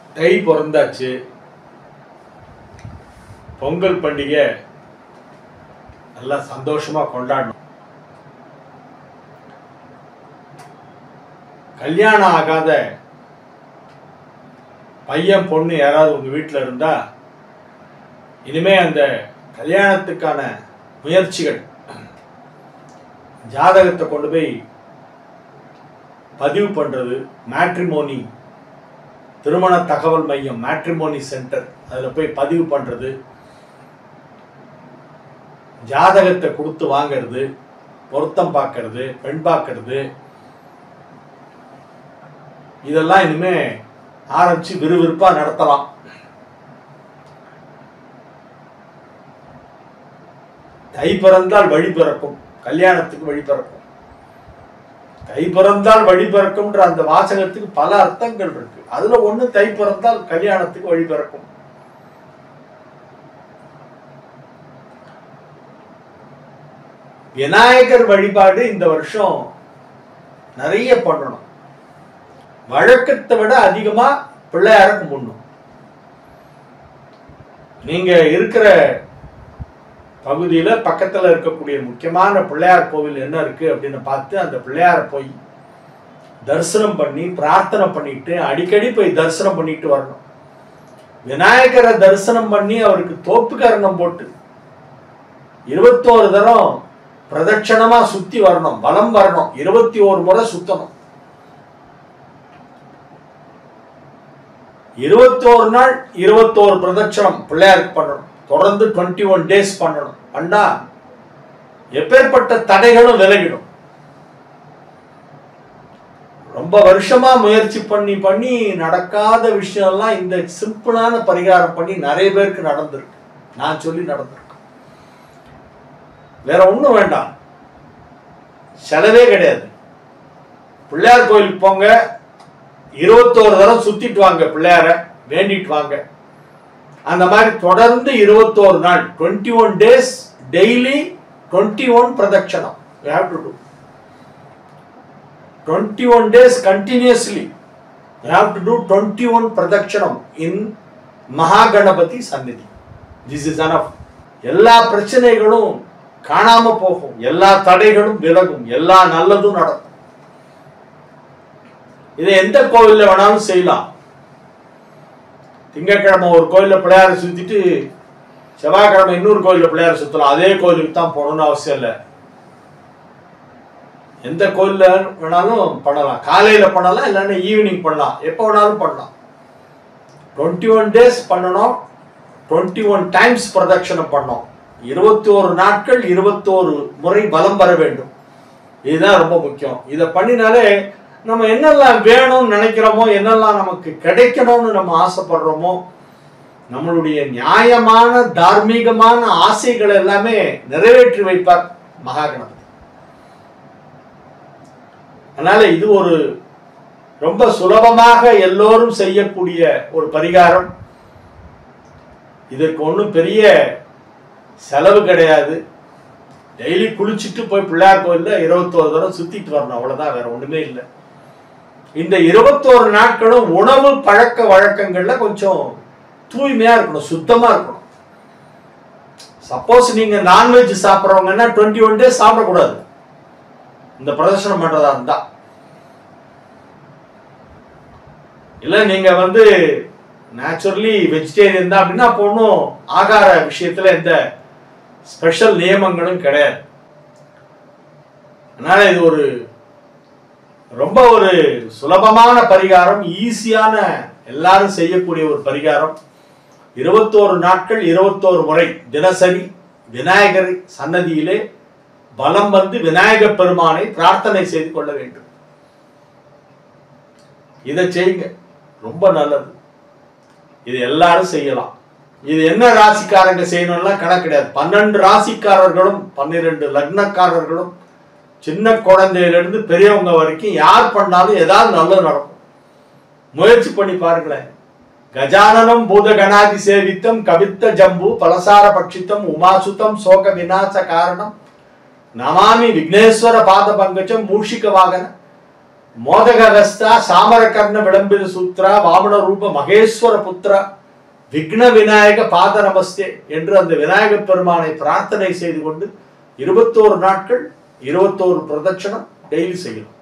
தை பிறந்தாச்சு பொங்கல் பண்டிகை நல்லா சந்தோஷமா கொண்டாடணும் கல்யாணம் ஆகாத பையன் பொண்ணு யாராவது உங்க வீட்டில் இருந்தா இனிமே அந்த கல்யாணத்துக்கான முயற்சிகள் ஜாதகத்தை கொண்டு போய் பதிவு பண்றது மேட்ரிமோனி திருமண தகவல் மையம் மேட்ரிமோனி சென்டர் அதில் போய் பதிவு பண்றது ஜாதகத்தை கொடுத்து வாங்கிறது பொருத்தம் பார்க்கறது பெண் பார்க்கறது இதெல்லாம் இனிமே ஆரம்பிச்சு விறுவிறுப்பா நடத்தலாம் தை பிறந்தால் வழி பிறக்கும் கல்யாணத்துக்கு வழி பிறக்கும் தை பிறந்தால் வழி பிறக்கும்ன்ற அந்த வாசகத்துக்கு பல அர்த்தங்கள் இருக்கு அதுல ஒண்ணு தை பிறந்தால் கல்யாணத்துக்கு வழி பிறக்கும் விநாயகர் வழிபாடு இந்த வருஷம் நிறைய பண்ணணும் வழக்கத்தை விட அதிகமா பிள்ளையார கும்பிடணும் நீங்க இருக்கிற பகுதியில பக்கத்துல இருக்கக்கூடிய முக்கியமான பிள்ளையார் கோவில் என்ன இருக்கு அப்படின்னு பார்த்து அந்த பிள்ளையார போய் தரிசனம் பண்ணி பிரார்த்தனை பண்ணிட்டு அடிக்கடி போய் தரிசனம் பண்ணிட்டு வரணும் விநாயகரை தரிசனம் பண்ணி அவருக்கு தோப்பு கரணம் போட்டு இருபத்தோரு தரம் பிரதட்சணமா சுத்தி வரணும் பலம் வரணும் இருபத்தி ஒரு முறை சுத்தணும் இருபத்தோரு நாள் இருபத்தோரு பிரதட்சணம் பிள்ளையாருக்கு பண்ணணும் தொடர்ந்து டுவெண்ட்டி ஒன் டேஸ் பண்ணணும் பண்ணா எப்பேற்பட்ட தடைகளும் விலகிடும் ரொம்ப வருஷமா முயற்சி பண்ணி பண்ணி நடக்காத விஷயம்லாம் இந்த சிம்பிளான பரிகாரம் பண்ணி நிறைய பேருக்கு நடந்திருக்கு நான் சொல்லி நடந்திருக்கு வேற ஒண்ணும் வேண்டாம் செலவே கிடையாது பிள்ளையார் கோயிலுக்கு போங்க இருபத்தோரு தரம் சுத்திட்டு வாங்க பிள்ளையார வேண்டிட்டு வாங்க அந்த மாதிரி தொடர்ந்து இருபத்தோரு நாள் twenty one days daily twenty one பிரதட்சணம் you have to do twenty one days continuously you have to do twenty one பிரதட்சணம் இன் மகாகணபதி சந்நிதி திஸ் இஸ் அனஃப் எல்லா பிரச்சனைகளும் காணாம போகும் எல்லா தடைகளும் விலகும் எல்லா நல்லதும் நடக்கும் இதை எந்த கோவில்ல வேணாலும் செய்யலாம் திங்கட்கிழமை ஒரு கோயில்ல பிள்ளையார சுத்திட்டு செவ்வாய்க்கிழமை இன்னொரு கோயில்ல பிள்ளையார சுத்தலாம் அதே கோயிலுக்கு தான் போகணும்னு அவசியம் இல்லை எந்த கோயில்ல வேணாலும் பண்ணலாம் காலையில பண்ணலாம் இல்லைன்னா ஈவினிங் பண்ணலாம் எப்போ வேணாலும் பண்ணலாம் டுவெண்ட்டி ஒன் டேஸ் பண்ணணும் டுவெண்ட்டி ஒன் டைம்ஸ் பிரதட்சணம் பண்ணோம் இருபத்தி ஒரு நாட்கள் இருபத்தோரு முறை பலம் பெற வேண்டும் இதுதான் ரொம்ப முக்கியம் இதை பண்ணினாலே நம்ம என்னெல்லாம் வேணும்னு நினைக்கிறோமோ என்னெல்லாம் நமக்கு கிடைக்கணும்னு நம்ம ஆசைப்படுறோமோ நம்மளுடைய நியாயமான தார்மீகமான ஆசைகள் எல்லாமே நிறைவேற்றி வைப்பார் மகாகணபதி அதனால இது ஒரு ரொம்ப சுலபமாக எல்லோரும் செய்யக்கூடிய ஒரு பரிகாரம் இதற்கு ஒன்றும் பெரிய செலவு கிடையாது டெய்லி குளிச்சுட்டு போய் பிள்ளையார் கோயில்ல இருபத்தோரு தடவை சுத்திட்டு வரணும் அவ்வளவுதான் வேற ஒண்ணுமே இல்லை இந்த இருபத்தோரு நாட்களும் உணவு பழக்க வழக்கங்கள்ல கொஞ்சம் தூய்மையா இருக்கணும் சுத்தமா இருக்கணும் சப்போஸ் நீங்க நான்வெஜ் சாப்பிட்றவங்கன்னா டுவெண்ட்டி ஒன் டேஸ் சாப்பிடக்கூடாது இந்த பிரதர்ஷனம் பண்றதா இருந்தா இல்ல நீங்க வந்து நேச்சுரலி வெஜிடேரியன் தான் அப்படின்னா அப்போ ஒன்றும் ஆகார விஷயத்துல எந்த ஸ்பெஷல் நியமங்களும் கிடையாது அதனால இது ஒரு ரொம்ப ஒரு சுலபமான பரிகாரம் ஈஸியான எல்லாரும் செய்யக்கூடிய ஒரு பரிகாரம் இருபத்தோரு நாட்கள் இருபத்தோரு முறை தினசரி விநாயகர் சன்னதியிலே பலம் வந்து விநாயகப் பெருமானை பிரார்த்தனை செய்து கொள்ள வேண்டும் இதை செய்யுங்க ரொம்ப நல்லது இது எல்லாரும் செய்யலாம் இது என்ன ராசிக்காரங்க செய்யணும்லாம் கணக்கு கிடையாது பன்னெண்டு ராசிக்காரர்களும் பன்னிரெண்டு லக்னக்காரர்களும் சின்ன குழந்தையிலிருந்து பெரியவங்க வரைக்கும் யார் பண்ணாலும் ஏதாவது நல்லது நடக்கும் முயற்சி பண்ணி பாருங்களேன் கஜானனம் பூத கணாதி சேவித்தம் கவித்த ஜம்பு பலசார பட்சித்தம் உமாசுதம் சோக விநாச காரணம் நமாமி விக்னேஸ்வர பாத பங்கஜம் மூஷிக வாகன மோதகஸ்தா சாமரகர்ண விளம்பித சூத்ரா வாமன ரூப மகேஸ்வர புத்ரா விக்ன விநாயக பாத நமஸ்தே என்று அந்த விநாயகப் பெருமானை பிரார்த்தனை செய்து கொண்டு இருபத்தோரு நாட்கள் இருபத்தோரு பிரதட்சணம் டெய்லி செய்யணும்